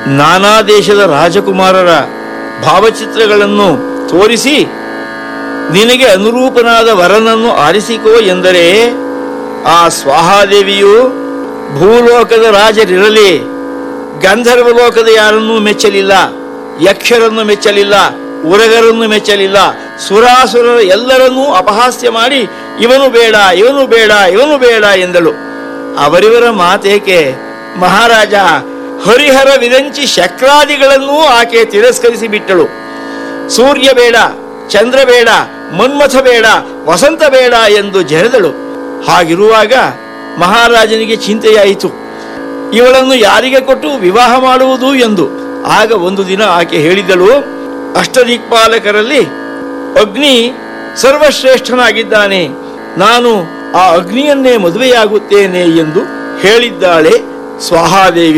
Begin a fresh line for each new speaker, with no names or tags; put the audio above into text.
ನಾನಾ ದೇಶದ ರಾಜಕುಮಾರರ ಭಾವಚಿತ್ರಗಳನ್ನು ತೋರಿಸಿ ನಿನಗೆ ಅನುರೂಪನಾದ ವರನನ್ನು ಆರಿಸಿಕೋ ಎಂದರೆ ಆ ಸ್ವಾಹಾದೇವಿಯು ಭೂಲೋಕದ ರಾಜರಿರಲಿ ಗಂಧರ್ವ ಲೋಕದ ಯಾರನ್ನೂ ಮೆಚ್ಚಲಿಲ್ಲ ಯಕ್ಷರನ್ನು ಮೆಚ್ಚಲಿಲ್ಲ ಉರಗರನ್ನು ಮೆಚ್ಚಲಿಲ್ಲ ಸುರಾಸುರರ ಎಲ್ಲರನ್ನೂ ಅಪಹಾಸ್ಯ ಮಾಡಿ ಇವನು ಬೇಡ ಇವನು ಬೇಡ ಇವನು ಬೇಡ ಎಂದಳು ಅವರಿವರ ಮಾತೇಕೆ ಮಹಾರಾಜ ಹರಿಹರ ವಿರಂಚಿ ಶಕ್ರಾದಿಗಳನ್ನೂ ಆಕೆ ತಿರಸ್ಕರಿಸಿ ಬಿಟ್ಟಳು ಸೂರ್ಯ ಬೇಡ ಚಂದ್ರ ಬೇಡ ಮನ್ಮಥ ಬೇಡ ವಸಂತ ಬೇಡ ಎಂದು ಜರೆದಳು ಹಾಗಿರುವಾಗ ಮಹಾರಾಜನಿಗೆ ಚಿಂತೆಯಾಯಿತು ಇವಳನ್ನು ಯಾರಿಗೆ ಕೊಟ್ಟು ವಿವಾಹ ಮಾಡುವುದು ಎಂದು ಆಗ ಒಂದು ದಿನ ಆಕೆ ಹೇಳಿದಳು ಅಷ್ಟದಿಕ್ಪಾಲಕರಲ್ಲಿ ಅಗ್ನಿ ಸರ್ವಶ್ರೇಷ್ಠನಾಗಿದ್ದಾನೆ ನಾನು ಆ ಅಗ್ನಿಯನ್ನೇ ಮದುವೆಯಾಗುತ್ತೇನೆ ಎಂದು ಹೇಳಿದ್ದಾಳೆ ಸ್ವಾಹಾದೇವಿ